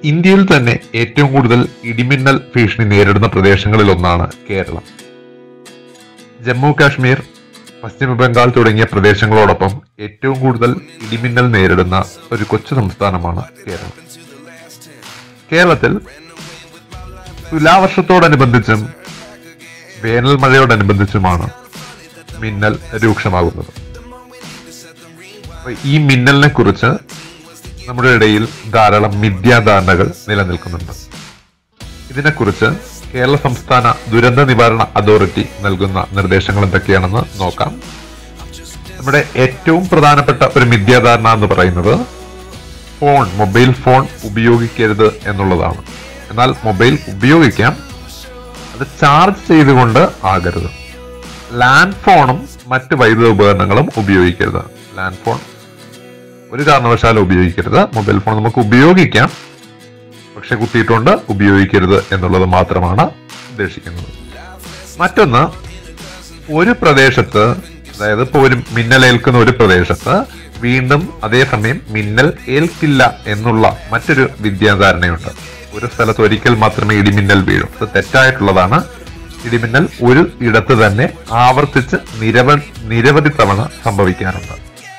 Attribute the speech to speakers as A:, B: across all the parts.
A: ഇന്ത്യയിൽ തന്നെ ഏറ്റവും കൂടുതൽ ഇടിമിന്നൽ ഭീഷണി നേരിടുന്ന പ്രദേശങ്ങളിൽ ഒന്നാണ് കേരളം ജമ്മു കാശ്മീർ പശ്ചിമ ബംഗാൾ തുടങ്ങിയ പ്രദേശങ്ങളോടൊപ്പം ഏറ്റവും കൂടുതൽ ഇടിമിന്നൽ നേരിടുന്ന ഒരു കൊച്ചു സംസ്ഥാനമാണ് കേരളം കേരളത്തിൽ തുലാവർഷത്തോടനുബന്ധിച്ചും വേനൽ മഴയോടനുബന്ധിച്ചുമാണ് മിന്നൽ രൂക്ഷമാകുന്നത് അപ്പൊ ഈ മിന്നലിനെ കുറിച്ച് നമ്മുടെ ഇടയിൽ ധാരാളം മിഥ്യാധാരണകൾ നിലനിൽക്കുന്നുണ്ട് ഇതിനെക്കുറിച്ച് കേരള സംസ്ഥാന ദുരന്ത നിവാരണ അതോറിറ്റി നൽകുന്ന നിർദ്ദേശങ്ങൾ എന്തൊക്കെയാണെന്ന് നോക്കാം നമ്മുടെ ഏറ്റവും പ്രധാനപ്പെട്ട ഒരു മിഥ്യാധാരണ എന്ന് പറയുന്നത് ഫോൺ മൊബൈൽ ഫോൺ ഉപയോഗിക്കരുത് എന്നുള്ളതാണ് എന്നാൽ മൊബൈൽ ഉപയോഗിക്കാം അത് ചാർജ് ചെയ്തുകൊണ്ട് ആകരുത് ലാൻഡ് ഫോണും മറ്റ് വൈദ്യുത ഉപകരണങ്ങളും ഉപയോഗിക്കരുത് ലാൻഡ് ഫോൺ ഒരു കാരണവശാലും ഉപയോഗിക്കരുത് മൊബൈൽ ഫോൺ നമുക്ക് ഉപയോഗിക്കാം പക്ഷെ കുത്തിയിട്ടുണ്ട് ഉപയോഗിക്കരുത് എന്നുള്ളത് മാത്രമാണ് ഉദ്ദേശിക്കുന്നത് മറ്റൊന്ന് ഒരു പ്രദേശത്ത് അതായത് ഇപ്പോൾ ഒരു മിന്നലേൽക്കുന്ന ഒരു പ്രദേശത്ത് വീണ്ടും അതേസമയം മിന്നൽ ഏൽക്കില്ല എന്നുള്ള മറ്റൊരു വിദ്യാധാരണയുണ്ട് ഒരു സ്ഥലത്ത് ഒരിക്കൽ മാത്രമേ ഇടിമിന്നൽ വീഴും അത് തെറ്റായിട്ടുള്ളതാണ് ഇടിമിന്നൽ ഒരു ഇടത്ത് തന്നെ ആവർത്തിച്ച് നിരവധി നിരവധി തവണ സംഭവിക്കാറുണ്ട്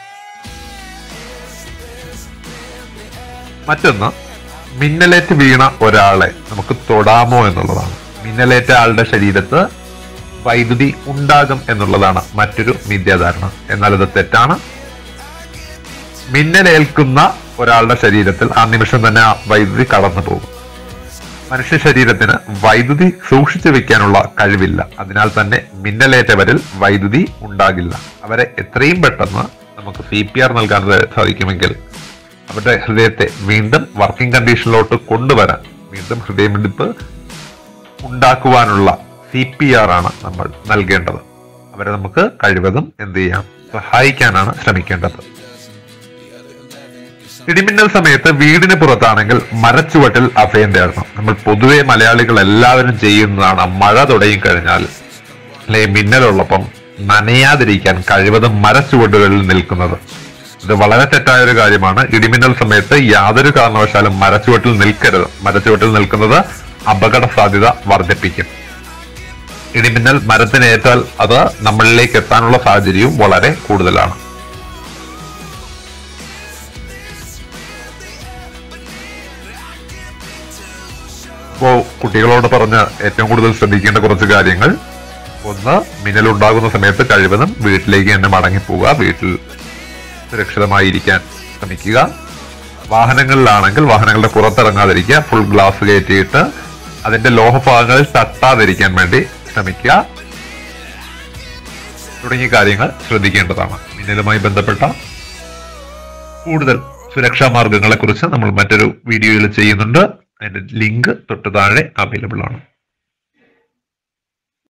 A: മറ്റൊന്ന് മിന്നലേറ്റ് വീണ ഒരാളെ നമുക്ക് തൊടാമോ എന്നുള്ളതാണ് മിന്നലേറ്റ ആളുടെ ശരീരത്ത് വൈദ്യുതി ഉണ്ടാകും എന്നുള്ളതാണ് മറ്റൊരു മിഥ്യാധാരണ എന്നാൽ ഇത് തെറ്റാണ് മിന്നലേൽക്കുന്ന ഒരാളുടെ ശരീരത്തിൽ ആ നിമിഷം തന്നെ ആ വൈദ്യുതി കടന്നു പോകും മനുഷ്യ ശരീരത്തിന് വൈദ്യുതി സൂക്ഷിച്ചു വെക്കാനുള്ള കഴിവില്ല അതിനാൽ തന്നെ മിന്നലേറ്റവരിൽ വൈദ്യുതി ഉണ്ടാകില്ല അവരെ എത്രയും പെട്ടെന്ന് നമുക്ക് സി പി ആർ നൽകാൻ സാധിക്കുമെങ്കിൽ അവരുടെ ഹൃദയത്തെ വീണ്ടും വർക്കിംഗ് കണ്ടീഷനിലോട്ട് കൊണ്ടുവരാൻ വീണ്ടും ഹൃദയമിടിപ്പ് ഉണ്ടാക്കുവാനുള്ള സി പി ആർ ആണ് നമ്മൾ നൽകേണ്ടത് അവരെ നമുക്ക് കഴിവതും എന്ത് ചെയ്യാം സഹായിക്കാനാണ് ശ്രമിക്കേണ്ടത് ഇടിമിന്നൽ സമയത്ത് വീടിന് പുറത്താണെങ്കിൽ മരച്ചുവട്ടിൽ അഭയം തേടണം നമ്മൾ പൊതുവെ മലയാളികൾ എല്ലാവരും ചെയ്യുന്നതാണ് മഴ തുടങ്ങി കഴിഞ്ഞാൽ അല്ലെ മിന്നലുള്ളപ്പം നനയാതിരിക്കാൻ കഴിവതും മരച്ചുവട്ടുകളിൽ നിൽക്കുന്നത് ഇത് വളരെ തെറ്റായ ഒരു കാര്യമാണ് ഇടിമിന്നൽ സമയത്ത് യാതൊരു കാരണവശാലും മരച്ചുവട്ടിൽ നിൽക്കരുത് മരച്ചുവട്ടിൽ നിൽക്കുന്നത് അപകട സാധ്യത വർദ്ധിപ്പിക്കും ഇടിമിന്നൽ മരത്തിനേറ്റാൽ അത് നമ്മളിലേക്ക് എത്താനുള്ള സാഹചര്യവും വളരെ കൂടുതലാണ് ഇപ്പോ കുട്ടികളോട് പറഞ്ഞ് ഏറ്റവും കൂടുതൽ ശ്രദ്ധിക്കേണ്ട കുറച്ച് കാര്യങ്ങൾ ഒന്ന് മിന്നലുണ്ടാകുന്ന സമയത്ത് കഴിവതും വീട്ടിലേക്ക് തന്നെ മടങ്ങിപ്പോവുക വീട്ടിൽ സുരക്ഷിതമായിരിക്കാൻ ശ്രമിക്കുക വാഹനങ്ങളിലാണെങ്കിൽ വാഹനങ്ങളുടെ പുറത്തിറങ്ങാതിരിക്കുക ഫുൾ ഗ്ലാസ് കയറ്റിയിട്ട് അതിന്റെ ലോഹഭാഗങ്ങളിൽ തട്ടാതിരിക്കാൻ വേണ്ടി ശ്രമിക്കുക തുടങ്ങിയ കാര്യങ്ങൾ ശ്രദ്ധിക്കേണ്ടതാണ് മിന്നലുമായി ബന്ധപ്പെട്ട കൂടുതൽ സുരക്ഷാ മാർഗങ്ങളെ കുറിച്ച് നമ്മൾ മറ്റൊരു വീഡിയോയിൽ ചെയ്യുന്നുണ്ട് അതിന്റെ ലിങ്ക് തൊട്ട് താഴെ അവൈലബിൾ ആണ്